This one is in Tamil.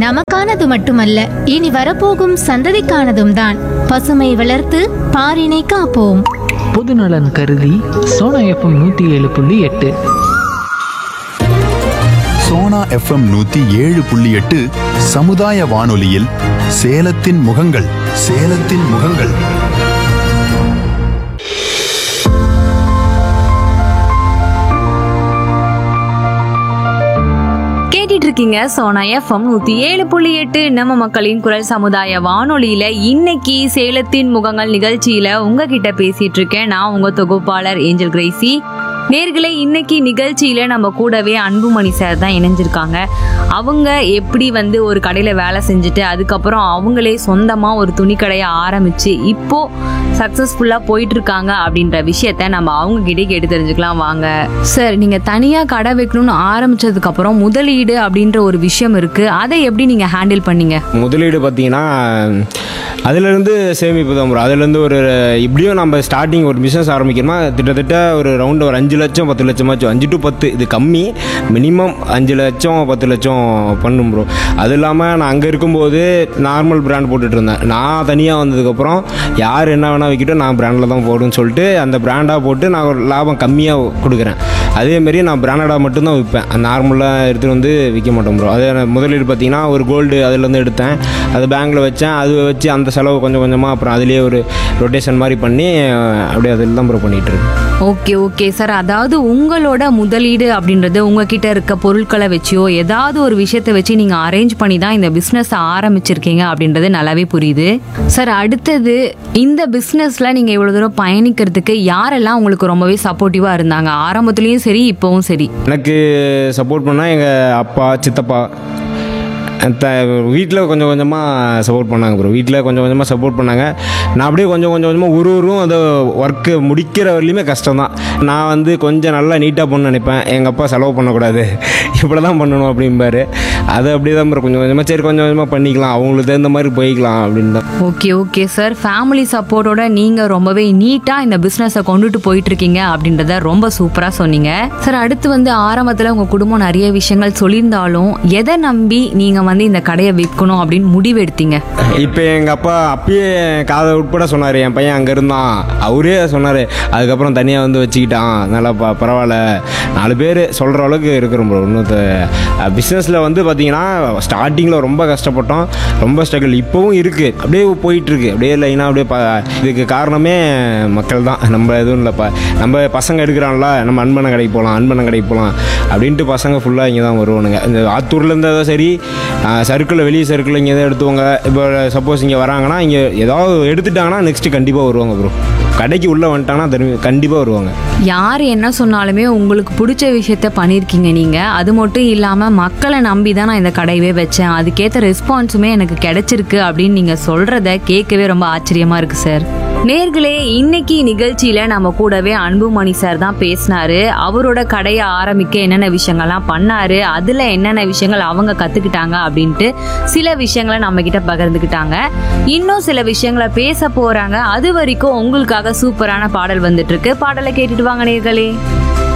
நமக்கானது மட்டுமல்ல இனி வரப்போகும் சந்ததிக்கானதும் தான் பசுமை வளர்த்து பாரினை காப்போம் பொதுநலன் கருதி சோனா எஃப்எம் நூற்றி ஏழு புள்ளி எட்டு சோனா எஃப்எம் நூத்தி ஏழு புள்ளி எட்டு சமுதாய வானொலியில் சேலத்தின் முகங்கள் சேலத்தின் முகங்கள் கேட்டுட்டு இருக்கீங்க சோனா எஃப்எம் நூத்தி ஏழு புள்ளி எட்டு நம்ம மக்களின் குரல் சமுதாய வானொலியில இன்னைக்கு சேலத்தின் முகங்கள் நிகழ்ச்சியில உங்ககிட்ட பேசிட்டு இருக்கேன் நான் உங்க தொகுப்பாளர் ஏஞ்சல் கிரேசி நேர்களே இன்னைக்கு நிகழ்ச்சியில நம்ம கூடவே அன்புமணி சார் தான் இணைஞ்சிருக்காங்க அவங்க எப்படி வந்து ஒரு கடையில வேலை செஞ்சுட்டு அதுக்கப்புறம் அவங்களே சொந்தமா ஒரு துணிக்கடையை ஆரம்பிச்சு இப்போ சக்சஸ்ஃபுல்லா போயிட்டு இருக்காங்க அப்படின்ற விஷயத்த நம்ம அவங்க கிட்டே கேட்டு தெரிஞ்சுக்கலாம் வாங்க சார் நீங்க தனியா கடை வைக்கணும்னு ஆரம்பிச்சதுக்கு அப்புறம் முதலீடு அப்படின்ற ஒரு விஷயம் இருக்கு அதை எப்படி நீங்க ஹேண்டில் பண்ணீங்க முதலீடு பார்த்தீங்கன்னா அதுலேருந்து சேமிப்பு தான் ப்ரோ அதுலேருந்து ஒரு இப்படியும் நம்ம ஸ்டார்டிங் ஒரு பிஸ்னஸ் ஆரம்பிக்கணுமா கிட்டத்தட்ட ஒரு ரவுண்டு ஒரு அஞ்சு லட்சம் பத்து லட்சமாச்சும் அஞ்சு டு பத்து இது கம்மி மினிமம் அஞ்சு லட்சம் பத்து லட்சம் பண்ணும் ப்ரோ அது இல்லாமல் நான் அங்கே இருக்கும்போது நார்மல் பிராண்ட் போட்டுட்டு இருந்தேன் நான் தனியாக வந்ததுக்கப்புறம் யார் என்ன வேணால் வைக்கிட்டோம் நான் பிராண்டில் தான் போடுன்னு சொல்லிட்டு அந்த பிராண்டாக போட்டு நான் ஒரு லாபம் கம்மியாக கொடுக்குறேன் அதேமாரி நான் பிராண்டடாக மட்டும்தான் விற்பேன் நார்மலாக எடுத்துகிட்டு வந்து விற்க மாட்டோம் ப்ரோ அதே நான் முதலீடு பார்த்தீங்கன்னா ஒரு கோல்டு அதுலேருந்து எடுத்தேன் அது பேங்க்கில் வச்சேன் அது வச்சு அந்த செலவு கொஞ்சம் கொஞ்சமாக அப்புறம் அதுலேயே ஒரு ரொட்டேஷன் மாதிரி பண்ணி அஹ், அப்படியே அதில் தான் ப்ரோ பண்ணிகிட்டு இருக்கேன் ஓகே ஓகே சார் அதாவது உங்களோட முதலீடு அப்படின்றது உங்ககிட்ட இருக்க பொருட்களை வச்சியோ ஏதாவது ஒரு விஷயத்தை வச்சு நீங்க அரேஞ்ச் பண்ணி தான் இந்த பிஸ்னஸ் ஆரம்பிச்சிருக்கீங்க அப்படின்றது நல்லாவே புரியுது சார் அடுத்தது இந்த பிஸ்னஸ்ல நீங்க இவ்வளவு தூரம் பயணிக்கிறதுக்கு யாரெல்லாம் உங்களுக்கு ரொம்பவே சப்போர்ட்டிவா இருந்தாங்க ஆரம்பத்துலயும் சரி இப்பவும் சரி எனக்கு சப்போர்ட் பண்ணால் எங்கள் அப்பா சித்தப்பா த வீட்டில் கொஞ்சம் கொஞ்சமாக சப்போர்ட் பண்ணாங்க ப்ரோ வீட்டில் கொஞ்சம் கொஞ்சமாக சப்போர்ட் பண்ணாங்க நான் அப்படியே கொஞ்சம் கொஞ்சம் கொஞ்சமாக ஒரு ஒரும் அந்த ஒர்க்கு முடிக்கிற வரலையுமே கஷ்டம் தான் நான் வந்து கொஞ்சம் நல்லா நீட்டாக பண்ண நினைப்பேன் எங்கள் அப்பா செலவு பண்ணக்கூடாது இப்படி தான் பண்ணணும் அப்படிம்பாரு அது அப்படியே தான் ப்ரோ கொஞ்சம் கொஞ்சமாக சரி கொஞ்சம் கொஞ்சமாக பண்ணிக்கலாம் அவங்களுக்கு தகுந்த மாதிரி போய்க்கலாம் அப்படின்னு தான் ஓகே ஓகே சார் ஃபேமிலி சப்போர்ட்டோட நீங்க ரொம்பவே நீட்டா இந்த பிசினஸை கொண்டுட்டு போயிட்டு இருக்கீங்க அப்படின்றத ரொம்ப சூப்பரா சொன்னீங்க சார் அடுத்து வந்து ஆரம்பத்துல உங்க குடும்பம் நிறைய விஷயங்கள் சொல்லியிருந்தாலும் எதை நம்பி நீங்க வந்து இந்த கடையை விற்கணும் அப்படின்னு முடிவு எடுத்தீங்க இப்போ எங்கள் அப்பா அப்பயே காதை உட்பட சொன்னார் என் பையன் அங்கே இருந்தான் அவரே சொன்னார் அதுக்கப்புறம் தனியாக வந்து வச்சுக்கிட்டான் நல்லா ப பரவாயில்ல நாலு பேர் சொல்கிற அளவுக்கு இருக்கிறோம் ப்ரோ இன்னும் பிஸ்னஸில் வந்து பார்த்தீங்கன்னா ஸ்டார்டிங்கில் ரொம்ப கஷ்டப்பட்டோம் ரொம்ப ஸ்ட்ரகிள் இப்போவும் இருக்குது அப்படியே போயிட்டுருக்கு அப்படியே லைனாக அப்படியே ப இதுக்கு காரணமே மக்கள் தான் நம்ம எதுவும் இல்லைப்பா நம்ம பசங்க எடுக்கிறான்ல நம்ம அன்பண்ண கடைக்கு போகலாம் அன்பண்ண கடைக்கு போகலாம் அப்படின்ட்டு பசங்க ஃபுல்லாக இங்கே தான் வருவானுங்க இந்த ஆத்தூர்லேருந்து ஏதோ சரி சர்க்கிளில் வெளியே சர்க்கிளில் இங்கே எதாவது எடுத்துவாங்க இப்போ சப்போஸ் இங்கே வராங்கன்னா இங்கே ஏதாவது எடுத்துட்டாங்கன்னா நெக்ஸ்ட்டு கண்டிப்பாக வருவாங்க ப்ரோ கடைக்கு உள்ளே வந்துட்டாங்கன்னா திரும்பி கண்டிப்பாக வருவாங்க யார் என்ன சொன்னாலுமே உங்களுக்கு பிடிச்ச விஷயத்த பண்ணியிருக்கீங்க நீங்கள் அது மட்டும் இல்லாமல் மக்களை நம்பி தான் நான் இந்த கடையவே வச்சேன் அதுக்கேற்ற ரெஸ்பான்ஸுமே எனக்கு கிடைச்சிருக்கு அப்படின்னு நீங்கள் சொல்கிறத கேட்கவே ரொம்ப ஆச்சரியமாக இருக்குது சார் நேர்களே இன்னைக்கு நிகழ்ச்சியில நம்ம கூடவே அன்புமணி சார் தான் பேசினாரு அவரோட கடையை ஆரம்பிக்க என்னென்ன விஷயங்கள்லாம் பண்ணாரு அதுல என்னென்ன விஷயங்கள் அவங்க கத்துக்கிட்டாங்க அப்படின்ட்டு சில விஷயங்களை நம்ம கிட்ட பகிர்ந்துக்கிட்டாங்க இன்னும் சில விஷயங்களை பேச போறாங்க அது வரைக்கும் உங்களுக்காக சூப்பரான பாடல் வந்துட்டு இருக்கு பாடலை கேட்டுட்டு வாங்க நேர்களே